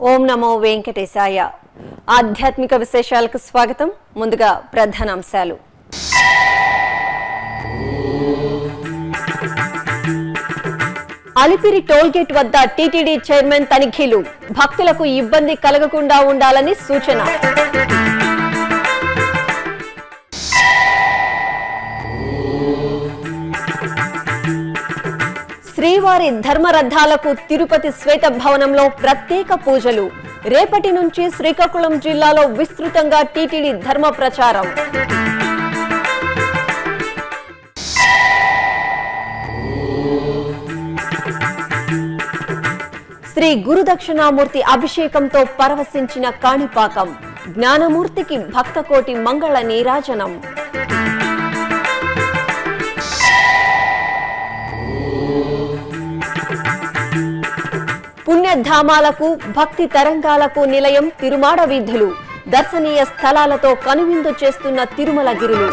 ఓం నమో వెంకటేశాయ ఆధ్యాత్మిక విశేషాలకు స్వాగతం ముందుగా ప్రధానాంశాలు అలిపిరి టోల్గేట్ వద్ద టీటీడీ చైర్మన్ తనిఖీలు భక్తులకు ఇబ్బంది కలగకుండా ఉండాలని సూచన శ్రీవారి ధర్మరథాలకు తిరుపతి శ్వేత భవనంలో ప్రత్యేక పూజలు రేపటి నుంచి శ్రీకాకుళం జిల్లాలో విస్తృతంగా టీటీడీ ధర్మ ప్రచారం శ్రీ గురుదక్షిణామూర్తి అభిషేకంతో పరవశించిన కాణిపాకం జ్ఞానమూర్తికి భక్తకోటి మంగళ నీరాజనం పుణ్యధామాలకు భక్తి తరంగాలకు నిలయం తిరుమాడ వీధులు దర్శనీయ స్థలాలతో కనువిందు చేస్తున్న తిరుమల గిరులు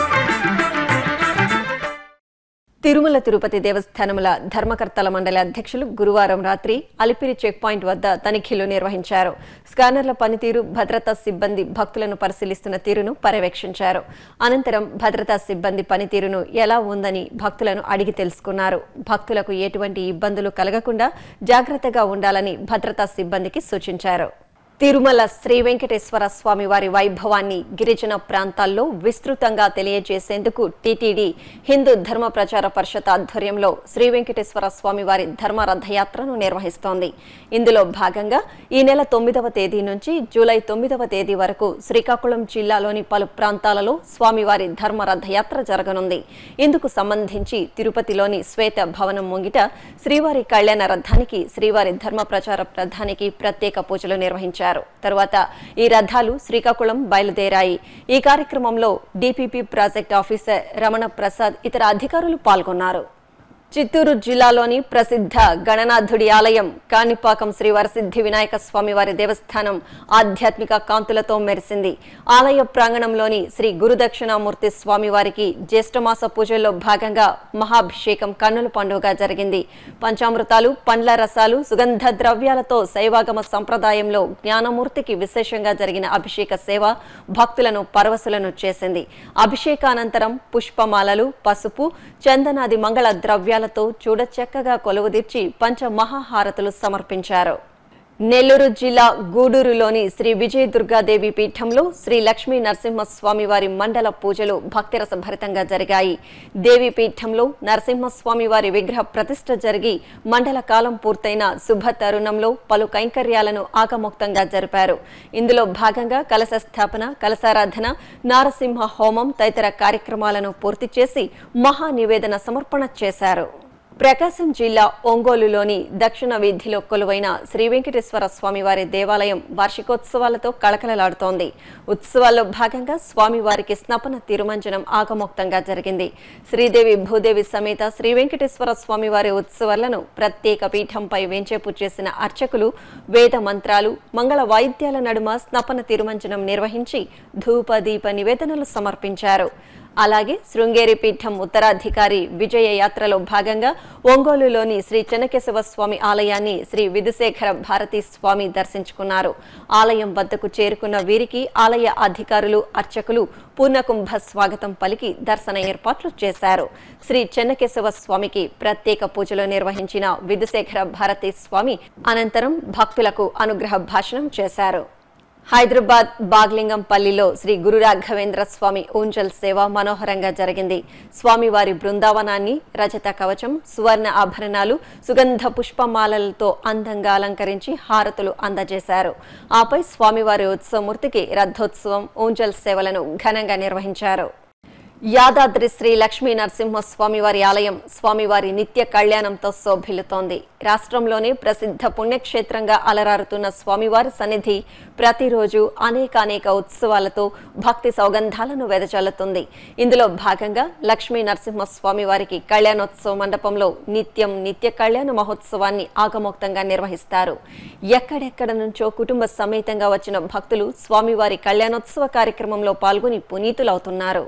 తిరుమల తిరుపతి దేవస్థానముల ధర్మకర్తల మండలి అధ్యక్షులు గురువారం రాత్రి అలిపిరి చెక్ పాయింట్ వద్ద తనిఖీలు నిర్వహించారు స్కానర్ల పనితీరు భద్రతా సిబ్బంది భక్తులను పరిశీలిస్తున్న తీరును పర్యవేక్షించారు అనంతరం భద్రతా సిబ్బంది పనితీరును ఎలా ఉందని భక్తులను అడిగి తెలుసుకున్నారు భక్తులకు ఎటువంటి ఇబ్బందులు కలగకుండా జాగ్రత్తగా ఉండాలని భద్రతా సిబ్బందికి సూచించారు తిరుమల శ్రీ వెంకటేశ్వర స్వామి వారి వైభవాన్ని గిరిజన ప్రాంతాల్లో విస్తృతంగా తెలియజేసేందుకు టీటీడీ హిందూ ధర్మ ప్రచార పరిషత్ ఆధ్వర్యంలో శ్రీ వెంకటేశ్వర స్వామి వారి ధర్మ రథయాత్రను నిర్వహిస్తోంది ఇందులో భాగంగా ఈ నెల తొమ్మిదవ తేదీ నుంచి జూలై తొమ్మిదవ తేదీ వరకు శ్రీకాకుళం జిల్లాలోని పలు ప్రాంతాలలో స్వామివారి ధర్మ రథయాత్ర జరగనుంది ఇందుకు సంబంధించి తిరుపతిలోని శ్వేత భవనం ముంగిట శ్రీవారి కళ్యాణ రథానికి శ్రీవారి ధర్మ ప్రచార రథానికి ప్రత్యేక పూజలు నిర్వహించారు తరువాత ఈ రథాలు శ్రీకాకుళం బయలుదేరాయి ఈ కార్యక్రమంలో DPP project officer Ramana Prasad ఇతర అధికారులు పాల్గొన్నారు చిత్తూరు జిల్లాలోని ప్రసిద్ధ గణనాథుడి ఆలయం కాణిపాకం శ్రీ వరసిద్ధి వినాయక స్వామి వారి దేవస్థానం ఆధ్యాత్మిక కాంతులతో మెరిసింది ఆలయ ప్రాంగణంలోని శ్రీ గురుదక్షిణామూర్తి స్వామి వారికి జ్యేష్ఠమాస పూజల్లో భాగంగా మహాభిషేకం కన్నుల పండుగ జరిగింది పంచామృతాలు పండ్ల రసాలు సుగంధ ద్రవ్యాలతో శైవాగమ సంప్రదాయంలో జ్ఞానమూర్తికి విశేషంగా జరిగిన అభిషేక సేవ భక్తులను పరవశులను చేసింది అభిషేకానంతరం పుష్పమాలలు పసుపు చందనాది మంగళ ద్రవ్యాలతో చూడచక్కగా కొలువుదీర్చి పంచ మహాహారతులు సమర్పించారు నెల్లూరు జిల్లా గూడూరులోని శ్రీ విజయ దుర్గాదేవి పీఠంలో శ్రీ లక్ష్మీ నరసింహస్వామి వారి మండల పూజలు భక్తిరస భరితంగా జరిగాయి దేవి పీఠంలో నరసింహస్వామి వారి విగ్రహ ప్రతిష్ఠ జరిగి మండల కాలం పూర్తయిన శుభ తరుణంలో పలు కైంకర్యాలను ఆగమోక్తంగా జరిపారు ఇందులో భాగంగా కలశ స్థాపన కలశారాధన నారసింహ హోమం తదితర కార్యక్రమాలను పూర్తి చేసి మహా నివేదన సమర్పణ చేశారు ప్రకాశం జిల్లా ఒంగోలులోని దక్షిణ వీధిలో కొలువైన శ్రీ వెంకటేశ్వర స్వామివారి దేవాలయం వార్షికోత్సవాలతో కళకళలాడుతోంది ఉత్సవాల్లో భాగంగా స్వామివారికి స్నపన తిరుమంజనం ఆగమోక్తంగా జరిగింది శ్రీదేవి భూదేవి సమేత శ్రీ వెంకటేశ్వర స్వామివారి ఉత్సవాలను ప్రత్యేక పీఠంపై వేంచేపు చేసిన అర్చకులు వేద మంత్రాలు మంగళ వాయిద్యాల నడుమ స్నపన తిరుమంజనం నిర్వహించి ధూప దీప నివేదనలు సమర్పించారు అలాగే శృంగేరి పీఠం ఉత్తరాధికారి విజయ యాత్రలో భాగంగా ఒంగోలులోని శ్రీ చెన్నకేశవ స్వామి ఆలయాన్ని శ్రీ విధుశేఖర భారతీ స్వామి దర్శించుకున్నారు ఆలయం వద్దకు చేరుకున్న వీరికి ఆలయ అధికారులు అర్చకులు పూర్ణకుంభ స్వాగతం పలికి దర్శన ఏర్పాట్లు చేశారు శ్రీ చెన్నకేశవ స్వామికి ప్రత్యేక పూజలు నిర్వహించిన విధుశేఖర భారతీ స్వామి అనంతరం భక్తులకు అనుగ్రహ భాషణం చేశారు హైదరాబాద్ బాగ్లింగంపల్లిలో శ్రీ గురు రాఘవేంద్ర స్వామి ఊంజల్ సేవ మనోహరంగా జరిగింది స్వామివారి బృందావనాన్ని రజత కవచం సువర్ణ ఆభరణాలు సుగంధ పుష్పమాలలతో అందంగా అలంకరించి హారతులు అందజేశారు ఆపై స్వామివారి ఉత్సవమూర్తికి రథోత్సవం ఊంజల్ సేవలను ఘనంగా నిర్వహించారు యాదాద్రి శ్రీ లక్ష్మీ నరసింహస్వామి వారి ఆలయం స్వామివారి నిత్య కళ్యాణంతో శోభిల్లుతోంది రాష్ట్రంలోనే ప్రసిద్ధ పుణ్యక్షేత్రంగా అలరారుతున్న స్వామివారి సన్నిధి ప్రతిరోజు అనేకానేక ఉత్సవాలతో భక్తి సౌగంధాలను వెదజల్లుతుంది ఇందులో భాగంగా లక్ష్మీ నరసింహస్వామి వారికి కళ్యాణోత్సవ మండపంలో నిత్యం నిత్య కళ్యాణ మహోత్సవాన్ని ఆగమోక్తంగా నిర్వహిస్తారు ఎక్కడెక్కడ నుంచో కుటుంబ సమేతంగా వచ్చిన భక్తులు స్వామివారి కళ్యాణోత్సవ కార్యక్రమంలో పాల్గొని పునీతులవుతున్నారు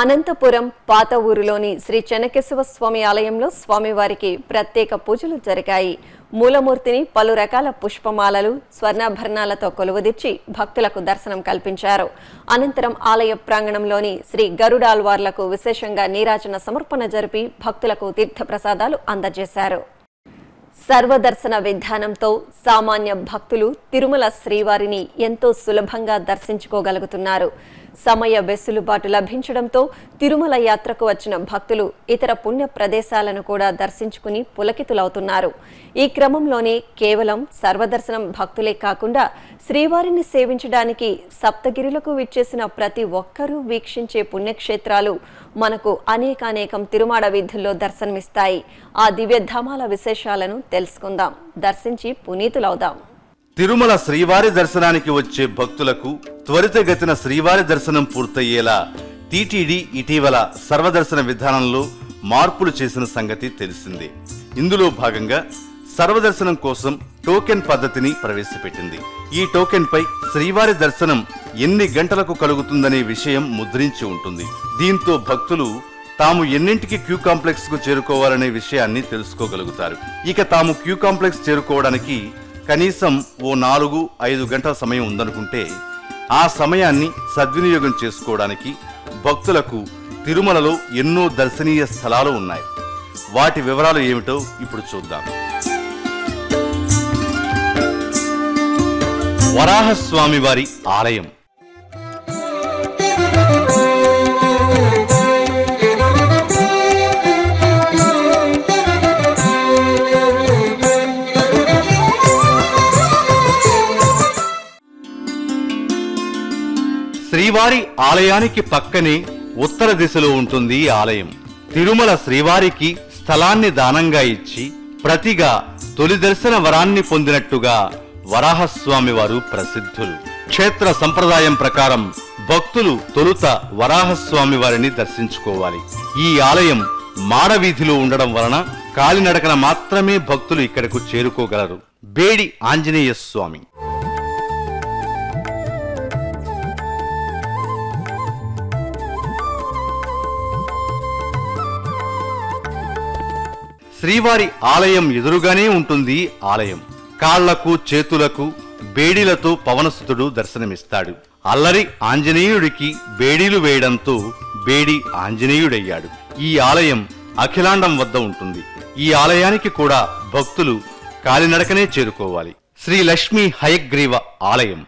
అనంతపురం పాత ఊరులోని శ్రీ చెనకేశవ స్వామి ఆలయంలో స్వామివారికి ప్రత్యేక పూజలు జరిగాయి మూలమూర్తిని పలు రకాల పుష్పమాలలు స్వర్ణాభరణాలతో కొలువుదీర్చి భక్తులకు దర్శనం కల్పించారు అనంతరం ఆలయ ప్రాంగణంలోని శ్రీ గరుడాల్వార్లకు విశేషంగా నీరాజన సమర్పణ జరిపి భక్తులకు తీర్థప్రసాదాలు అందజేశారు సర్వదర్శన విధానంతో సామాన్య భక్తులు తిరుమల శ్రీవారిని ఎంతో సులభంగా దర్శించుకోగలుగుతున్నారు సమయ వెసులుబాటు లభించడంతో తిరుమల యాత్రకు వచ్చిన భక్తులు ఇతర పుణ్య ప్రదేశాలను కూడా దర్శించుకుని పులకితులవుతున్నారు ఈ క్రమంలోనే కేవలం సర్వదర్శనం భక్తులే కాకుండా శ్రీవారిని సేవించడానికి సప్తగిరులకు విచ్చేసిన ప్రతి ఒక్కరూ వీక్షించే పుణ్యక్షేత్రాలు మనకు అనేకానేకం తిరుమాడ వీధుల్లో దర్శనమిస్తాయి ఆ దివ్యధామాల విశేషాలను తెలుసుకుందాం దర్శించి పునీతులవుదాం తిరుమల శ్రీవారి దర్శనానికి వచ్చే భక్తులకు త్వరితగతిన శ్రీవారి దర్శనం పూర్తయ్యేలా టీటీడీ ఇటీవల సర్వదర్శన విధానంలో మార్పులు చేసిన సంగతి తెలిసిందే ఇందులో భాగంగా సర్వదర్శనం కోసం టోకెన్ పద్ధతిని ప్రవేశపెట్టింది ఈ టోకెన్ పై శ్రీవారి దర్శనం ఎన్ని గంటలకు కలుగుతుందనే విషయం ముద్రించి ఉంటుంది దీంతో భక్తులు తాము ఎన్నింటికి క్యూ కాంప్లెక్స్ కు చేరుకోవాలనే విషయాన్ని తెలుసుకోగలుగుతారు ఇక తాము క్యూ కాంప్లెక్స్ చేరుకోవడానికి కనీసం ఓ నాలుగు ఐదు గంటల సమయం ఉందనుకుంటే ఆ సమయాన్ని సద్వినియోగం చేసుకోవడానికి భక్తులకు తిరుమలలో ఎన్నో దర్శనీయ స్థలాలు ఉన్నాయి వాటి వివరాలు ఏమిటో ఇప్పుడు చూద్దాం వరాహస్వామి వారి ఆలయం శ్రీవారి ఆలయానికి పక్కనే ఉత్తర దిశలో ఉంటుంది ఈ ఆలయం తిరుమల శ్రీవారికి స్థలాన్ని దానంగా ఇచ్చి ప్రతిగా తొలి దర్శన వరాన్ని పొందినట్టుగా వరాహస్వామి వారు ప్రసిద్ధులు క్షేత్ర సంప్రదాయం ప్రకారం భక్తులు తొలుత వరాహస్వామి వారిని దర్శించుకోవాలి ఈ ఆలయం మాడవీధిలో ఉండడం వలన కాలినడకన మాత్రమే భక్తులు ఇక్కడకు చేరుకోగలరు బేడి ఆంజనేయ స్వామి శ్రీవారి ఆలయం ఎదురుగానే ఉంటుంది ఆలయం కాళ్లకు చేతులకు బేడీలతో పవనసుతుడు దర్శనమిస్తాడు అల్లరి ఆంజనేయుడికి బేడీలు వేయడంతో బేడి ఆంజనేయుడయ్యాడు ఈ ఆలయం అఖిలాండం వద్ద ఉంటుంది ఈ ఆలయానికి కూడా భక్తులు కాలినడకనే చేరుకోవాలి శ్రీ లక్ష్మీ హయగ్రీవ ఆలయం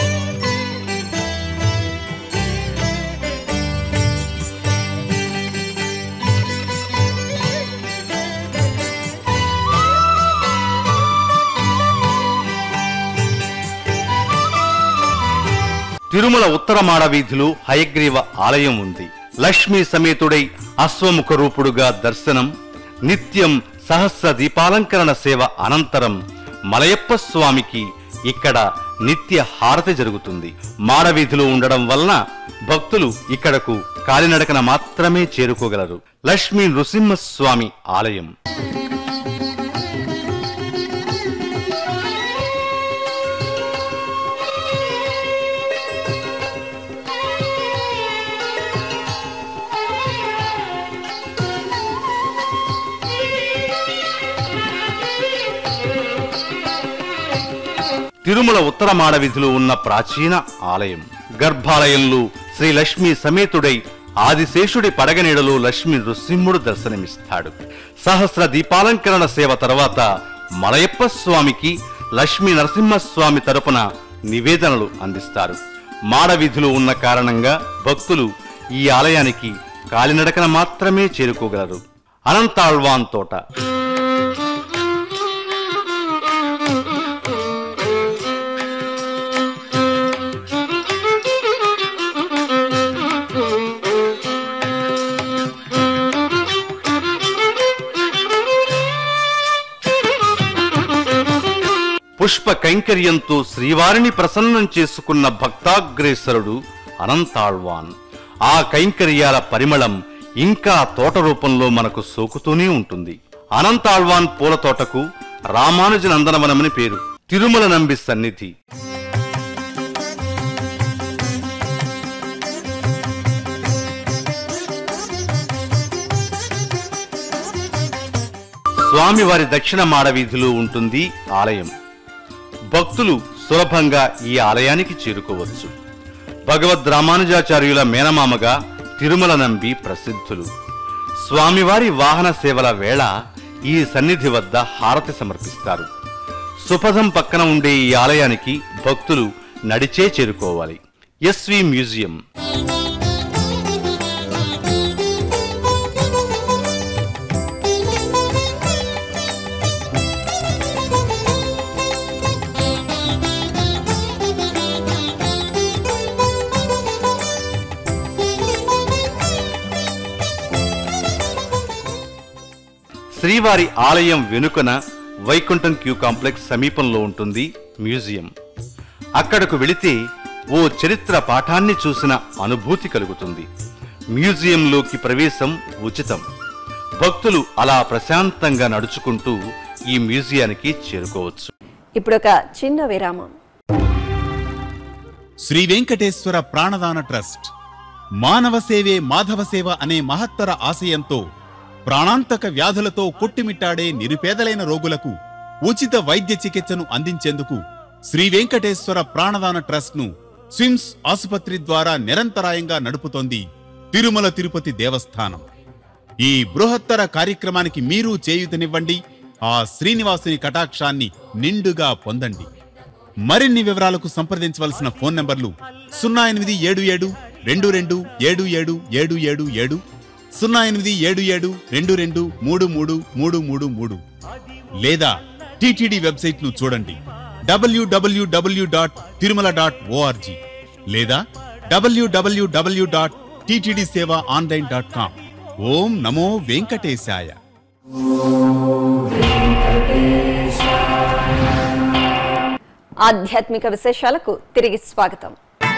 తిరుమల ఉత్తర మాడ వీధిలో హయగ్రీవ ఆలయం ఉంది లక్ష్మీ సమేతుడై అశ్వముఖ రూపుడుగా దర్శనం నిత్యం సహస్ర దీపాలంకరణ సేవ అనంతరం మలయప్ప స్వామికి ఇక్కడ నిత్య హారతి జరుగుతుంది మాడవీధిలో ఉండడం వలన భక్తులు ఇక్కడకు కాలినడకన మాత్రమే చేరుకోగలరు లక్ష్మీ నృసింహస్వామి ఆలయం తిరుమల ఉత్తర మాడవీధిలో ఉన్న ప్రాచీన ఆలయం గర్భాలయంలో శ్రీ లక్ష్మీ సమేతుడై ఆదిశేషుడి పడగనీడలో లక్ష్మీ నృసింహుడు దర్శనమిస్తాడు సహస్ర దీపాలంకరణ సేవ తర్వాత మలయప్ప స్వామికి లక్ష్మీ నరసింహస్వామి తరపున నివేదనలు అందిస్తారు మాడవీధిలో ఉన్న కారణంగా భక్తులు ఈ ఆలయానికి కాలినడకన మాత్రమే చేరుకోగలరు అనంతాళ్వాన్ తోట పుష్ప కైంకర్యంతో శ్రీవారిని ప్రసన్నం చేసుకున్న భక్తాగ్రేసరుడు అనంతాళ్వాన్ ఆ కైంకర్యాల పరిమళం ఇంకా తోట రూపంలో మనకు సోకుతూనే ఉంటుంది అనంతాళ్వాన్ పూల తోటకు రామానుజ నందనవనమని పేరు తిరుమల నంబి సన్నిధి స్వామివారి దక్షిణ మాడ వీధిలో ఉంటుంది ఆలయం భక్తులు సులభంగా ఈ ఆలయానికి చేరుకోవచ్చు భగవద్ రామానుజాచార్యుల మేనమామగా తిరుమల నంబి ప్రసిద్ధులు స్వామివారి వాహన సేవల వేళ ఈ సన్నిధి వద్ద హారతి సమర్పిస్తారు సుపథం పక్కన ఉండే ఈ ఆలయానికి భక్తులు నడిచే చేరుకోవాలి ఎస్వి మ్యూజియం శ్రీవారి ఆలయం వెనుకన వైకుంఠం క్యూ కాంప్లెక్స్ సమీపంలో ఉంటుంది మ్యూజియం అక్కడకు వెళితే ఓ చరిత్ర పాఠాన్ని చూసిన అనుభూతి కలుగుతుంది మ్యూజియంలోకి ప్రవేశం ఉచితం భక్తులు అలా ప్రశాంతంగా నడుచుకుంటూ ఈ మ్యూజియానికి చేరుకోవచ్చు ఇప్పుడొక చిన్న విరామం శ్రీ వెంకటేశ్వర ప్రాణదాన ట్రస్ట్ మానవ సేవే మాధవ సేవ అనే మహత్తర ఆశయంతో ప్రాణాంతక వ్యాధులతో కొట్టుమిట్టాడే నిరుపేదలైన రోగులకు ఉచిత వైద్య చికిత్సను అందించేందుకు శ్రీ వెంకటేశ్వర ప్రాణదాన ట్రస్ట్ ను స్విమ్స్ ఆసుపత్రి ద్వారా నిరంతరాయంగా నడుపుతోంది తిరుమల తిరుపతి దేవస్థానం ఈ బృహత్తర కార్యక్రమానికి మీరు చేయూతనివ్వండి ఆ శ్రీనివాసుని కటాక్షాన్ని నిండుగా పొందండి మరిన్ని వివరాలకు సంప్రదించవలసిన ఫోన్ నంబర్లు సున్నా ఎనిమిది ఏడు ఏడు రెండు రెండు ఏడు ఏడు ఏడు ఏడు ఏడు సున్నా ఎనిమిది ఏడు ఏడు రెండు రెండు మూడు మూడు మూడు మూడు మూడు లేదా టిటిడి వెబ్సైట్ ను చూడండి W W W dot Tirumala dot O R G లేదా W W W dot TTD seva online dot com ఓం నమో వెంకటేశాయ ఆధ్యాత్మిక విశేషాలకు తిరిగి స్వాగతం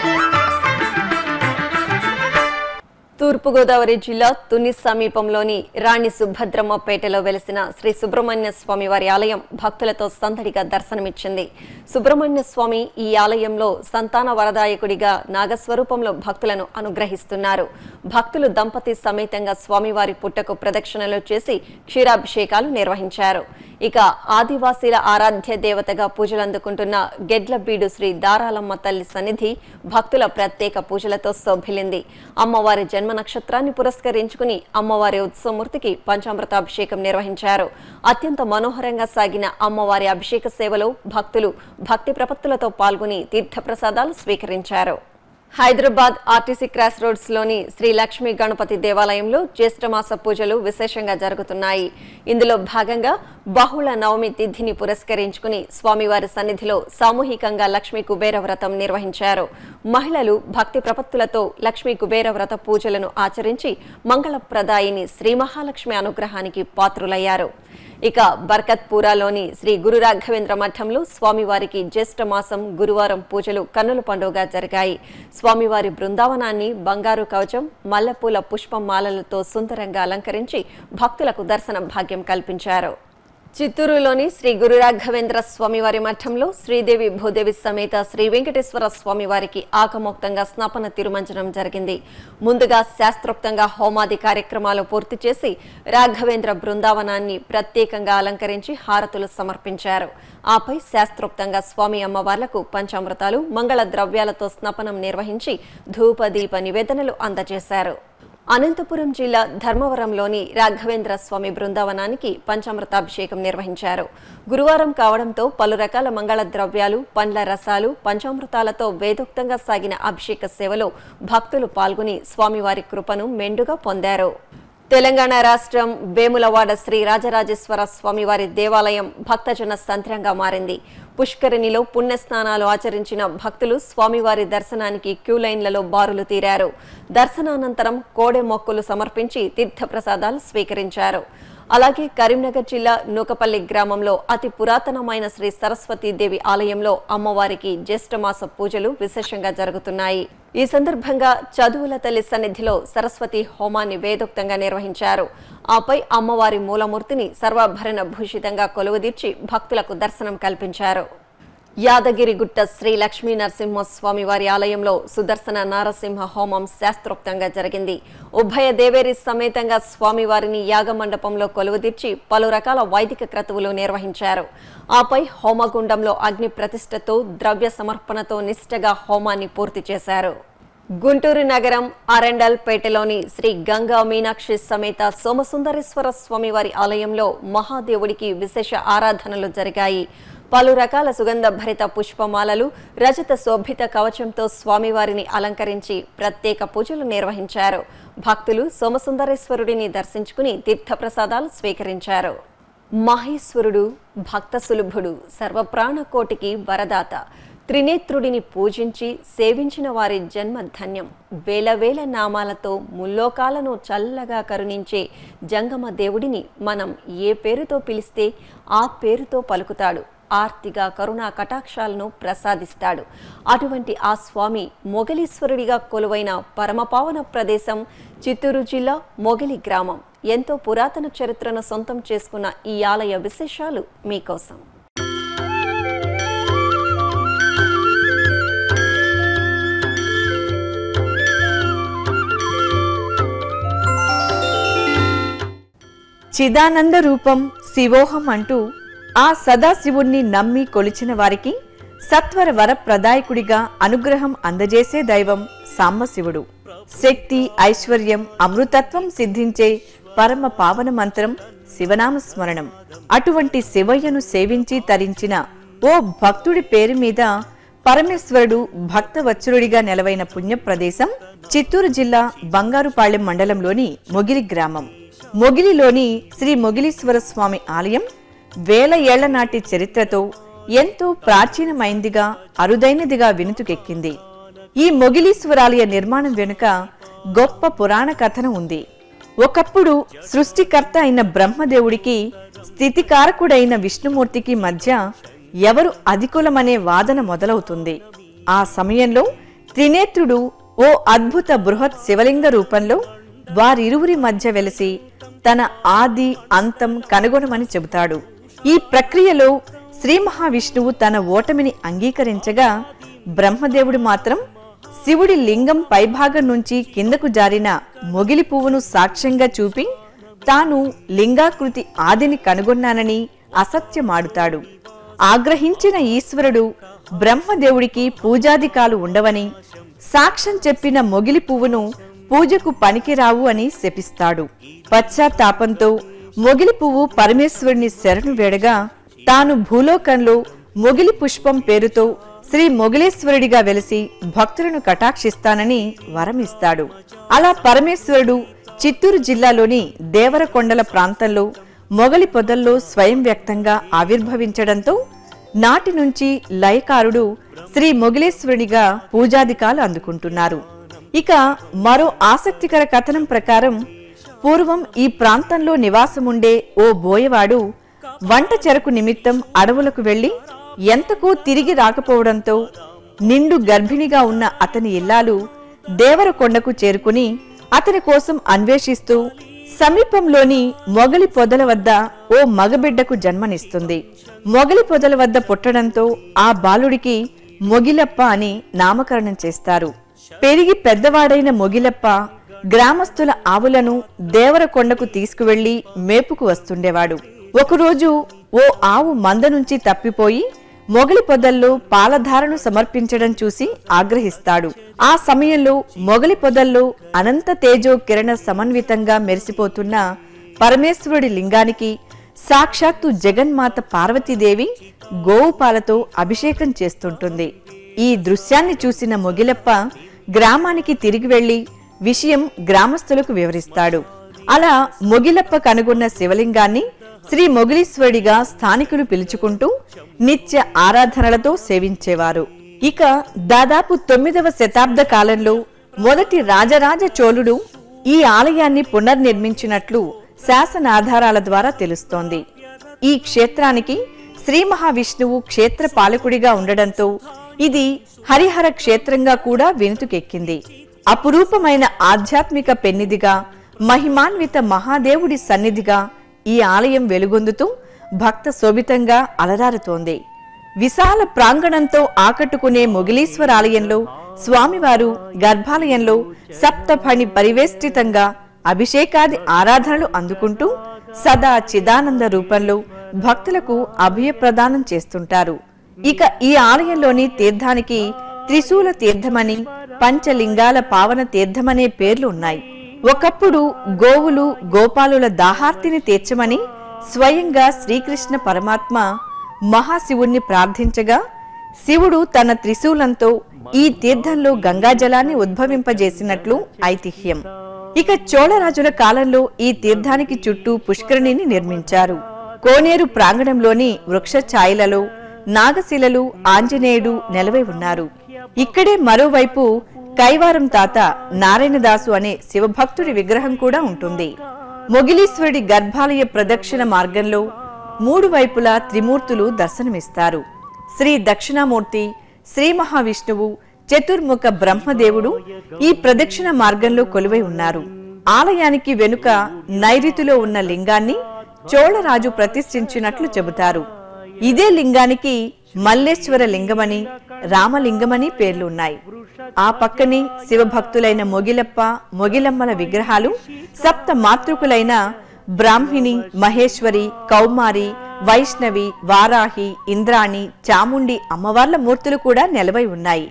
తూర్పుగోదావరి జిల్లా తుని సమీపంలోని రాణి సుభద్రమ్మపేటలో వెలిసిన శ్రీ సుబ్రహ్మణ్య స్వామి వారి ఆలయం భక్తులతో సందడిగా దర్శనమిచ్చింది సుబ్రహ్మణ్య స్వామి ఈ ఆలయంలో సంతాన వరదాయకుడిగా నాగస్వరూపంలో భక్తులను అనుగ్రహిస్తున్నారు భక్తులు దంపతి సమేతంగా స్వామివారి పుట్టకు ప్రదక్షిణలు చేసి క్షీరాభిషేకాలు నిర్వహించారు ఇక ఆదివాసీల ఆరాధ్య దేవతగా పూజలు అందుకుంటున్న గెడ్లబీడు శ్రీ దారాలమ్మ తల్లి సన్నిధి భక్తుల ప్రత్యేక పూజలతో శోభిల్లింది అమ్మవారి జన్మ నక్షత్రాన్ని పురస్కరించుకుని అమ్మవారి ఉత్సవమూర్తికి పంచామృతాభిషేకం నిర్వహించారు అత్యంత మనోహరంగా సాగిన అమ్మవారి అభిషేక సేవలో భక్తులు భక్తి ప్రపత్తులతో పాల్గొని తీర్థప్రసాదాలు స్వీకరించారు హైదరాబాద్ ఆర్టీసీ క్రాస్ రోడ్స్ లోని శ్రీ లక్ష్మీ గణపతి దేవాలయంలో జ్యేష్ఠమాస పూజలు విశేషంగా జరుగుతున్నాయి ఇందులో భాగంగా బహుళ నవమి తిథిని పురస్కరించుకుని స్వామివారి సన్నిధిలో సామూహికంగా లక్ష్మీ కుబేర వ్రతం నిర్వహించారు మహిళలు భక్తి ప్రపత్తులతో లక్ష్మీ కుబేర వ్రత పూజలను ఆచరించి మంగళప్రదాయిని శ్రీ మహాలక్ష్మి అనుగ్రహానికి పాత్రులయ్యారు ఇక బర్కత్పూరాలోని శ్రీ గురు రాఘవేంద్ర మఠంలో స్వామివారికి జ్యేష్ఠ మాసం గురువారం పూజలు కన్నుల పండుగ జరిగాయి స్వామివారి బృందావనాన్ని బంగారు కవచం మల్లెపూల పుష్పమాలలతో సుందరంగా అలంకరించి భక్తులకు దర్శన భాగ్యం కల్పించారు చిత్తూరులోని శ్రీ గురు రాఘవేంద్ర స్వామివారి మఠంలో శ్రీదేవి భూదేవి సమేత శ్రీ వెంకటేశ్వర స్వామివారికి ఆకమోక్తంగా స్నాపన తిరుమంజనం జరిగింది ముందుగా శాస్త్రోక్తంగా హోమాది కార్యక్రమాలు పూర్తి చేసి రాఘవేంద్ర బృందావనాన్ని ప్రత్యేకంగా అలంకరించి హారతులు సమర్పించారు ఆపై శాస్త్రోక్తంగా స్వామి అమ్మవార్లకు పంచామృతాలు మంగళ ద్రవ్యాలతో స్నపనం నిర్వహించి ధూపదీప నివేదనలు అందజేశారు అనంతపురం జిల్లా ధర్మవరంలోని రాఘవేంద్ర స్వామి బృందావనానికి పంచామృతాభిషేకం నిర్వహించారు గురువారం కావడంతో పలు రకాల మంగళ ద్రవ్యాలు పండ్ల రసాలు పంచామృతాలతో వేదోక్తంగా సాగిన అభిషేక సేవలో భక్తులు పాల్గొని స్వామివారి కృపను మెండుగా పొందారు తెలంగాణ రాష్ట్రం వేములవాడ శ్రీ రాజరాజేశ్వర స్వామివారి దేవాలయం భక్తజన సంద్రంగా మారింది పుష్కరిణిలో పుణ్యస్నానాలు ఆచరించిన భక్తులు స్వామివారి దర్శనానికి క్యూ లైన్లలో బారులు తీరారు దర్శనానంతరం కోడె మొక్కులు సమర్పించి తీర్థప్రసాదాలు స్వీకరించారు అలాగే కరీంనగర్ జిల్లా నూకపల్లి గ్రామంలో అతి పురాతనమైన శ్రీ సరస్వతీదేవి ఆలయంలో అమ్మవారికి జ్యేష్ఠమాస పూజలు విశేషంగా జరుగుతున్నాయి ఈ సందర్భంగా చదువుల తల్లి సన్నిధిలో సరస్వతి హోమాన్ని వేదోక్తంగా నిర్వహించారు ఆపై అమ్మవారి మూలమూర్తిని సర్వాభరణ భూషితంగా కొలువుదీర్చి భక్తులకు దర్శనం కల్పించారు యాదగిరిగుట్ట శ్రీ లక్ష్మీ నరసింహస్వామి వారి ఆలయంలో సుదర్శన నారసింహ హోమం శాస్త్రోక్తంగా జరిగింది ఉభయ దేవేరి సమేతంగా స్వామివారిని యాగ మండపంలో కొలువుదీర్చి పలు రకాల వైదిక క్రతువులు నిర్వహించారు ఆపై హోమగుండంలో అగ్ని ప్రతిష్టతో ద్రవ్య సమర్పణతో నిష్ఠగా హోమాన్ని పూర్తి చేశారు గుంటూరు నగరం అరెండల్పేటలోని శ్రీ గంగా మీనాక్షి సమేత సోమసుందరేశ్వర స్వామివారి ఆలయంలో మహాదేవుడికి విశేష ఆరాధనలు జరిగాయి పలు రకాల సుగంధ భరిత పుష్పమాలలు రజత శోభిత కవచంతో స్వామివారిని అలంకరించి ప్రత్యేక పూజలు నిర్వహించారు భక్తులు సోమసుందరేశ్వరుడిని దర్శించుకుని తీర్థప్రసాదాలు స్వీకరించారు మహేశ్వరుడు భక్త సులభుడు సర్వప్రాణకోటికి వరదాత త్రినేత్రుడిని పూజించి సేవించిన వారి జన్మ ధన్యం వేల వేల నామాలతో ముల్లోకాలను చల్లగా కరుణించే జంగమ దేవుడిని మనం ఏ పేరుతో పిలిస్తే ఆ పేరుతో పలుకుతాడు ఆర్తిగా కరుణా కటాక్షాలను ప్రసాదిస్తాడు అటువంటి ఆ స్వామి మొగలీశ్వరుడిగా కొలువైన పరమపావన ప్రదేశం చిత్తూరు జిల్లా మొగలి గ్రామం ఎంతో పురాతన చరిత్రను సొంతం చేసుకున్న ఈ ఆలయ విశేషాలు మీకోసం చిదానంద రూపం శివోహం అంటూ ఆ సదాశివుణ్ణి నమ్మి కొలిచిన వారికి సత్వర వర ప్రదాయకుడిగా అనుగ్రహం అందజేసే దైవం సాంబశివుడు శక్తి ఐశ్వర్యం అమృతత్వం సిద్ధించే పరమ పావన మంత్రం శివనామ స్మరణం అటువంటి శివయ్యను సేవించి తరించిన ఓ భక్తుడి పేరు మీద పరమేశ్వరుడు భక్తవత్సరుడిగా నెలవైన పుణ్య ప్రదేశం చిత్తూరు జిల్లా బంగారుపాళ్లెం మండలంలోని మొగిలి గ్రామం మొగిలిలోని శ్రీ మొగిలీశ్వర స్వామి ఆలయం వేల ఏళ్ల నాటి చరిత్రతో ఎంతో ప్రాచీనమైందిగా అరుదైనదిగా వినుతుకెక్కింది ఈ మొగిలీశ్వరాలయ నిర్మాణం వెనుక గొప్ప పురాణ కథనం ఉంది ఒకప్పుడు సృష్టికర్త అయిన బ్రహ్మదేవుడికి స్థితికారకుడైన విష్ణుమూర్తికి మధ్య ఎవరు అధికులమనే వాదన మొదలవుతుంది ఆ సమయంలో త్రినేత్రుడు ఓ అద్భుత బృహత్ శివలింగ రూపంలో వారిరువురి మధ్య వెలిసి తన ఆది అంతం కనుగొనమని చెబుతాడు ఈ ప్రక్రియలో శ్రీ మహావిష్ణువు తన ఓటమిని అంగీకరించగా బ్రహ్మదేవుడు మాత్రం శివుడి లింగం పైభాగం నుంచి కిందకు జారిన మొగిలి పువ్వును సాక్ష్యంగా చూపి తాను లింగాకృతి ఆదిని కనుగొన్నానని అసత్యమాడుతాడు ఆగ్రహించిన ఈశ్వరుడు బ్రహ్మదేవుడికి పూజాధికాలు ఉండవని సాక్ష్యం చెప్పిన మొగిలి పువ్వును పూజకు పనికిరావు అని శపిస్తాడు పశ్చాత్తాపంతో మొగిలి పువ్వు పరమేశ్వరుని శరణు వేడగా తాను భూలోకంలో మొగిలి పుష్పం పేరుతో శ్రీ మొగిలేశ్వరుడిగా వెలిసి భక్తులను కటాక్షిస్తానని వరమిస్తాడు అలా పరమేశ్వరుడు చిత్తూరు జిల్లాలోని దేవరకొండల ప్రాంతంలో మొగలి పొదల్లో స్వయం వ్యక్తంగా ఆవిర్భవించడంతో నాటి నుంచి లయకారుడు శ్రీ మొగిలేశ్వరుడిగా పూజాధికాలు అందుకుంటున్నారు ఇక మరో ఆసక్తికర కథనం ప్రకారం పూర్వం ఈ ప్రాంతంలో నివాసముండే ఓ బోయవాడు వంట చెరకు నిమిత్తం అడవులకు వెళ్లి ఎంతకూ తిరిగి రాకపోవడంతో నిండు గర్భిణిగా ఉన్న అతని ఇల్లాలు దేవరకొండకు చేరుకుని అతని కోసం అన్వేషిస్తూ సమీపంలోని మొగలి పొదల వద్ద ఓ మగబిడ్డకు జన్మనిస్తుంది మొగలి పొదల వద్ద పుట్టడంతో ఆ బాలుడికి మొగిలప్ప అని నామకరణం చేస్తారు పెరిగి పెద్దవాడైన మొగిలప్ప గ్రామస్తుల ఆవులను దేవరకొండకు తీసుకువెళ్లి మేపుకు వస్తుండేవాడు ఒకరోజు ఓ ఆవు మంద నుంచి తప్పిపోయి మొగలి పొదల్లో పాలధారను సమర్పించడం చూసి ఆగ్రహిస్తాడు ఆ సమయంలో మొగలి పొదల్లో అనంత తేజో కిరణ సమన్వితంగా మెరిసిపోతున్న పరమేశ్వరుడి లింగానికి సాక్షాత్తు జగన్మాత పార్వతీదేవి గోవు పాలతో అభిషేకం చేస్తుంటుంది ఈ దృశ్యాన్ని చూసిన మొగిలప్ప గ్రామానికి తిరిగి వెళ్లి విషయం గ్రామస్తులకు వివరిస్తాడు అలా మొగిలప్ప కనుగొన్న శివలింగాన్ని శ్రీ మొగిలీశ్వరుడిగా స్థానికులు పిలుచుకుంటూ నిత్య ఆరాధనలతో సేవించేవారు ఇక దాదాపు తొమ్మిదవ శతాబ్ద కాలంలో మొదటి రాజరాజ చోళుడు ఈ ఆలయాన్ని పునర్నిర్మించినట్లు శాసనాధారాల ద్వారా తెలుస్తోంది ఈ క్షేత్రానికి శ్రీ మహావిష్ణువు క్షేత్ర పాలకుడిగా ఉండడంతో ఇది హరిహర క్షేత్రంగా కూడా వెనుతుకెక్కింది అపురూపమైన ఆధ్యాత్మిక పెన్నిదిగా మహిమాన్విత మహాదేవుడి సన్నిధిగా ఈ ఆలయం వెలుగొందుతూ భక్త శోభితంగా అలరారుతోంది విశాల ప్రాంగణంతో ఆకట్టుకునే మొగిలీశ్వర ఆలయంలో స్వామివారు గర్భాలయంలో సప్తఫణి పరివేష్టితంగా అభిషేకాది ఆరాధనలు అందుకుంటూ సదా చిదానంద రూపంలో భక్తులకు అభయ ప్రదానం చేస్తుంటారు ఇక ఈ ఆలయంలోని తీర్థానికి త్రిశూల తీర్థమని పంచలింగాల పావన తీర్థమనే పేర్లు ఉన్నాయి ఒకప్పుడు గోవులు గోపాలుల దాహార్తిని తీర్చమని స్వయంగా శ్రీకృష్ణ పరమాత్మ మహాశివుణ్ణి ప్రార్థించగా శివుడు తన త్రిశూలంతో ఈ తీర్థంలో గంగాజలాన్ని ఉద్భవింపజేసినట్లు ఐతిహ్యం ఇక చోళరాజుల కాలంలో ఈ తీర్థానికి చుట్టూ పుష్కరిణిని నిర్మించారు కోనేరు ప్రాంగణంలోని వృక్ష ఛాయలలో నాగశిలలు ఆంజనేయుడు నెలవై ఉన్నారు ఇక్కడే మరోవైపు కైవారం తాత నారాయణదాసు అనే శివభక్తుడి విగ్రహం కూడా ఉంటుంది మొగిలీశ్వరుడి గర్భాలయ ప్రదక్షిణ మార్గంలో మూడు వైపులా త్రిమూర్తులు దర్శనమిస్తారు శ్రీ దక్షిణామూర్తి శ్రీ మహావిష్ణువు చతుర్ముఖ బ్రహ్మదేవుడు ఈ ప్రదక్షిణ మార్గంలో కొలువై ఉన్నారు ఆలయానికి వెనుక నైరుతిలో ఉన్న లింగాన్ని చోళరాజు ప్రతిష్ఠించినట్లు చెబుతారు ఇదే లింగానికి మల్లేశ్వర లింగమని రామలింగమని పేర్లున్నాయి ఆ పక్కనే శివభక్తులైన మొగిలప్ప మొగిలమ్మల విగ్రహాలు సప్త మాతృకులైన బ్రాహ్మిణి మహేశ్వరి కౌమారి వైష్ణవి వారాహి ఇంద్రాణి చాముండి అమ్మవార్ల మూర్తులు కూడా నెలవై ఉన్నాయి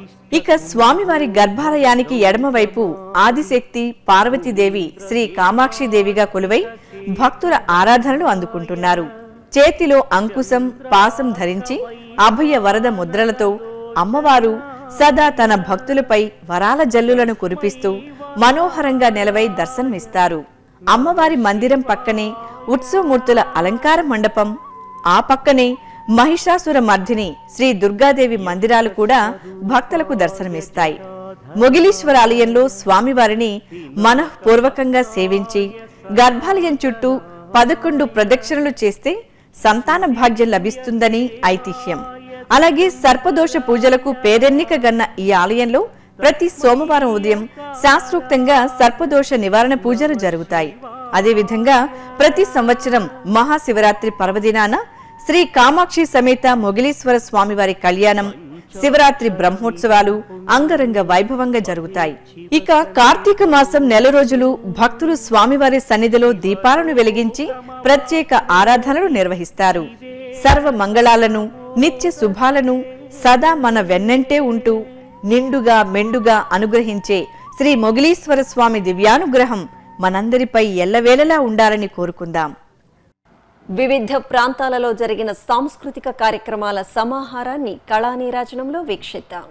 ఇక స్వామివారి గర్భాలయానికి ఎడమవైపు ఆదిశక్తి పార్వతీదేవి శ్రీ కామాక్షిదేవిగా కొలువై భక్తుల ఆరాధనలు అందుకుంటున్నారు చేతిలో అంకుశం పాసం ధరించి అభయ వరద ముద్రలతో అమ్మవారు సదా తన భక్తులపై వరాల జల్లులను కురిపిస్తూ మనోహరంగా నిలవై దర్శనమిస్తారు అమ్మవారి మందిరం పక్కనే ఉత్సవమూర్తుల అలంకార మండపం ఆ పక్కనే మహిషాసుర మర్దిని శ్రీ దుర్గాదేవి మందిరాలు కూడా భక్తులకు దర్శనమిస్తాయి మొగిలీశ్వర ఆలయంలో స్వామివారిని మనఃపూర్వకంగా సేవించి గర్భాలయం చుట్టూ పదకొండు ప్రదక్షిణలు చేస్తే సంతాన భాగ్యం లభిస్తుందని ఐతిహ్యం అలాగే సర్పదోష పూజలకు పేరెన్నిక గన్న ఈ ఆలయంలో ప్రతి సోమవారం ఉదయం శాస్త్రోక్తంగా సర్పదోష నివారణ పూజలు జరుగుతాయి అదేవిధంగా ప్రతి సంవత్సరం మహాశివరాత్రి పర్వదినాన శ్రీ కామాక్షి సమేత మొగిలీశ్వర స్వామివారి కళ్యాణం శివరాత్రి బ్రహ్మోత్సవాలు అంగరంగ వైభవంగా జరుగుతాయి ఇక కార్తీక మాసం నెల రోజులు భక్తులు స్వామివారి సన్నిధిలో దీపాలను వెలిగించి ప్రత్యేక ఆరాధనలు నిర్వహిస్తారు సర్వ మంగళాలను నిత్య శుభాలను సదా మన వెన్నంటే ఉంటూ నిండుగా మెండుగా అనుగ్రహించే శ్రీ మొగిలీశ్వర స్వామి దివ్యానుగ్రహం మనందరిపై ఎల్లవేళలా ఉండాలని కోరుకుందాం వివిధ ప్రాంతాలలో జరిగిన సాంస్కృతిక కార్యక్రమాల సమాహారాన్ని కళానీరాజనంలో వీక్షిద్దాం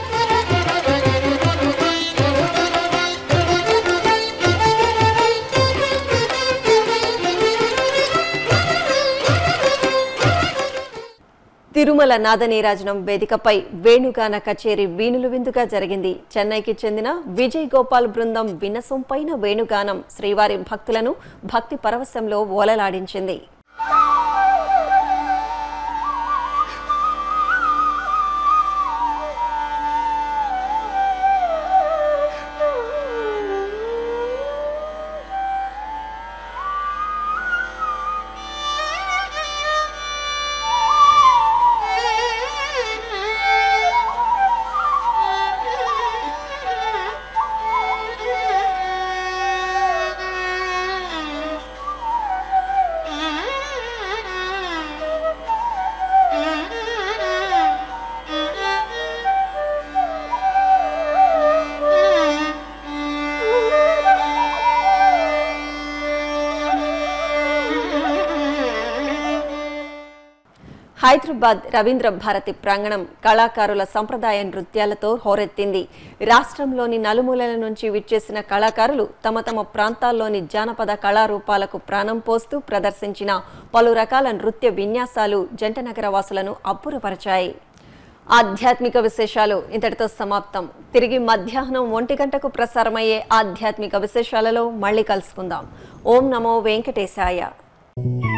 తిరుమల నాదనీరాజనం వేదికపై వేణుగాన కచేరీ వీణులు విందుగా జరిగింది చెన్నైకి చెందిన విజయ్ గోపాల్ బృందం వినసొంపైన వేణుగానం శ్రీవారి భక్తులను భక్తి పరవశంలో ఓలలాడించింది హైదరాబాద్ రవీంద్ర భారతి ప్రాంగణం కళాకారుల సంప్రదాయ నృత్యాలతో హోరెత్తింది రాష్ట్రంలోని నలుమూలల నుంచి విచ్చేసిన కళాకారులు తమ తమ ప్రాంతాల్లోని జానపద కళారూపాలకు ప్రాణం పోస్తూ ప్రదర్శించిన పలు రకాల నృత్య విన్యాసాలు జంటనగర వాసులను అబ్బురపరిచాయి ఆధ్యాత్మిక విశేషాలు ఇంతటితో సమాప్తం తిరిగి మధ్యాహ్నం ఒంటి గంటకు ప్రసారమయ్యే ఆధ్యాత్మిక విశేషాలలో మళ్ళీ కలుసుకుందాం ఓం నమో వెంకటేశాయ